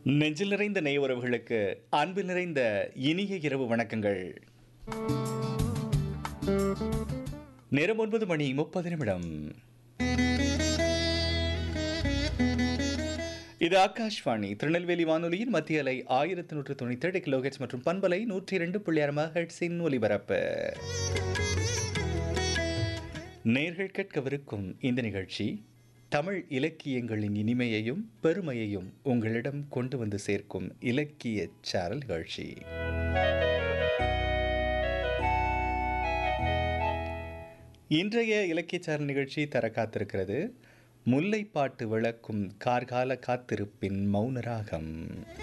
நெஞ்சில் நிறைந்த நேய உறவுகளுக்கு அன்பு நிறைந்த இனிய இரவு வணக்கங்கள் நேரம் ஒன்பது மணி முப்பது நிமிடம் இது ஆகாஷ்வாணி திருநெல்வேலி வானொலியின் மத்திய அலை ஆயிரத்தி நூற்று தொண்ணூற்றி ஏழு கிலோஹெட்ஸ் மற்றும் பண்பலை நூற்றி இரண்டு புள்ளி ஆறு மெகாஹெட்ஸின் ஒலிபரப்பு நேர்கள் கேட்கவிருக்கும் இந்த நிகழ்ச்சி தமிழ் இலக்கியங்களின் இனிமையையும் பெருமையையும் உங்களிடம் கொண்டு வந்து சேர்க்கும் இலக்கிய சாரல் நிகழ்ச்சி இன்றைய இலக்கிய சாரல் நிகழ்ச்சி தர காத்திருக்கிறது முல்லைப்பாட்டு விளக்கும் கார்கால காத்திருப்பின் மௌனராகம்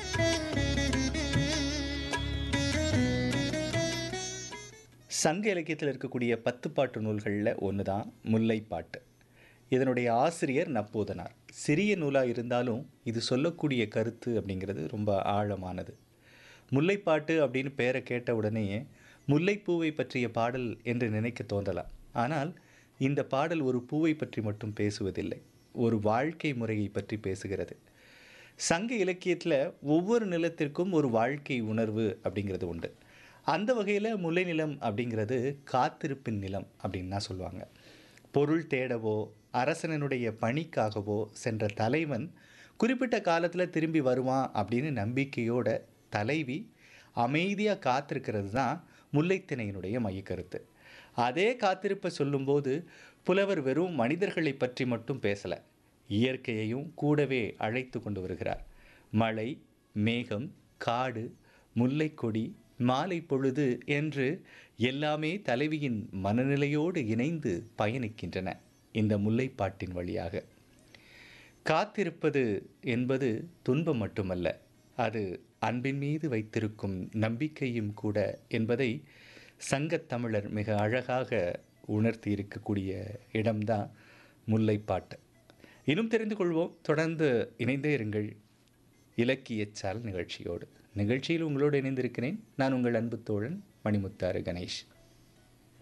சங்க இலக்கியத்தில் இருக்கக்கூடிய பத்து பாட்டு நூல்களில் ஒன்று தான் முல்லைப்பாட்டு இதனுடைய ஆசிரியர் நப்போதனார் சிறிய நூலாக இருந்தாலும் இது சொல்லக்கூடிய கருத்து அப்படிங்கிறது ரொம்ப ஆழமானது முல்லைப்பாட்டு அப்படின்னு பேரை கேட்ட உடனேயே முல்லைப்பூவை பற்றிய பாடல் என்று நினைக்க தோன்றலாம் ஆனால் இந்த பாடல் ஒரு பூவை பற்றி மட்டும் பேசுவதில்லை ஒரு வாழ்க்கை முறையை பற்றி பேசுகிறது சங்க இலக்கியத்தில் ஒவ்வொரு நிலத்திற்கும் ஒரு வாழ்க்கை உணர்வு அப்படிங்கிறது உண்டு அந்த வகையில் முல்லை நிலம் அப்படிங்கிறது காத்திருப்பின் நிலம் அப்படின்னு தான் சொல்லுவாங்க பொருள் தேடவோ அரசனனுடைய பணிக்காகவோ சென்ற தலைவன் குறிப்பிட்ட காலத்தில் திரும்பி வருவான் அப்படின்னு நம்பிக்கையோட தலைவி அமைதியாக காத்திருக்கிறது தான் முல்லைத்திணையினுடைய மையக்கருத்து அதே காத்திருப்பை சொல்லும்போது புலவர் வெறும் மனிதர்களை பற்றி மட்டும் பேசலை இயற்கையையும் கூடவே அழைத்து கொண்டு வருகிறார் மழை மேகம் காடு முல்லைக்கொடி மாலை பொழுது என்று எல்லாமே தலைவியின் மனநிலையோடு இணைந்து பயணிக்கின்றன இந்த முல்லைப்பாட்டின் வழியாக காத்திருப்பது என்பது துன்பம் மட்டுமல்ல அது அன்பின் மீது வைத்திருக்கும் நம்பிக்கையும் கூட என்பதை சங்கத்தமிழர் மிக அழகாக உணர்த்தி இருக்கக்கூடிய இடம்தான் முல்லைப்பாட்டு இன்னும் தெரிந்து கொள்வோம் தொடர்ந்து இணைந்தே இருங்கள் இலக்கிய சால் நிகழ்ச்சியோடு நிகழ்ச்சியில் உங்களோடு இணைந்திருக்கிறேன் நான் உங்கள் அன்பு தோழன் மணிமுத்தாறு கணேஷ்